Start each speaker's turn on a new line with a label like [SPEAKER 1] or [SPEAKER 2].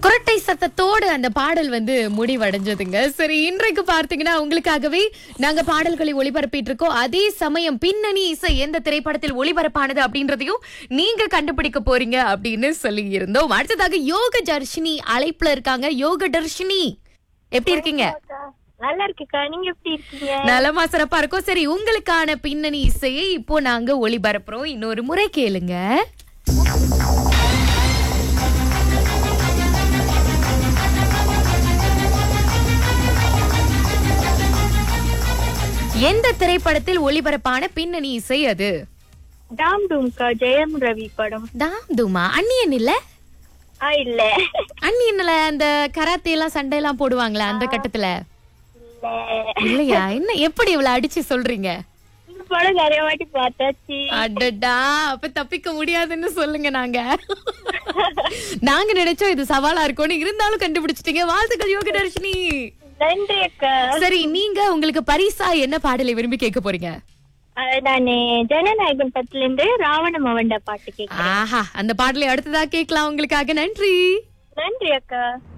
[SPEAKER 1] குரட்டை சத்தத்தோடு அந்த பாடல் வந்து முடிவடைஞ்சதுங்க சரி இன்றைக்கு பார்த்தீங்கன்னா உங்களுக்காகவே நாங்க பாடல்களை ஒளிபரப்பிட்டு இருக்கோம் அதே சமயம் பின்னணி இசை எந்த திரைப்படத்தில் ஒளிபரப்பானது அப்படின்றதையும் நீங்க கண்டுபிடிக்க போறீங்க அப்படின்னு சொல்லி இருந்தோம் அடுத்ததாக யோக தர்ஷினி அழைப்புல இருக்காங்க யோக தர்ஷினி எப்படி இருக்கீங்க
[SPEAKER 2] நல்லா இருக்குக்கா நீங்க எப்படி இருக்கீங்க
[SPEAKER 1] நலமா சிறப்பா இருக்கும் சரி உங்களுக்கான பின்னணி இசையை இப்போ நாங்க ஒளிபரப்புறோம் இன்னொரு முறை கேளுங்க எந்த திரைப்படத்தில் ஒளிபரப்பான பின்னணி இசை அது
[SPEAKER 2] டாம் டூம்கா ஜெயம் ரவி படம்
[SPEAKER 1] தாம் தூமா அன்னியன் இல்ல
[SPEAKER 2] ஆ இல்ல
[SPEAKER 1] அன்னியன்ல அந்த கராத்தே எல்லாம் சண்டை எல்லாம் போடுவாங்களே அந்த கட்டத்துல
[SPEAKER 2] இல்ல
[SPEAKER 1] இல்லையா என்ன எப்படி இவ்வளவு அடிச்சு சொல்றீங்க
[SPEAKER 2] இந்த படம் நிறைய வாட்டி பார்த்தாச்சு
[SPEAKER 1] அடடா அப்ப தப்பிக்க முடியாதுன்னு சொல்லுங்க நாங்க நாங்க நினைச்சோம் இது சவாலா இருக்கும்னு இருந்தாலும் கண்டுபிடிச்சிட்டீங்க வாழ்த்துக்கள் யோக தர்ஷினி
[SPEAKER 2] நன்றி அக்கா
[SPEAKER 1] சரி நீங்க உங்களுக்கு பரிசா என்ன பாடலை விரும்பி கேட்க போறீங்க
[SPEAKER 2] அஹ் நானு ஜனநாயகன் பத்துல இருந்து ராவண மவண்ட பாட்டு கேட்கிறேன்
[SPEAKER 1] ஆஹா அந்த பாடலை அடுத்ததா கேட்கலாம் உங்களுக்காக நன்றி
[SPEAKER 2] நன்றி அக்கா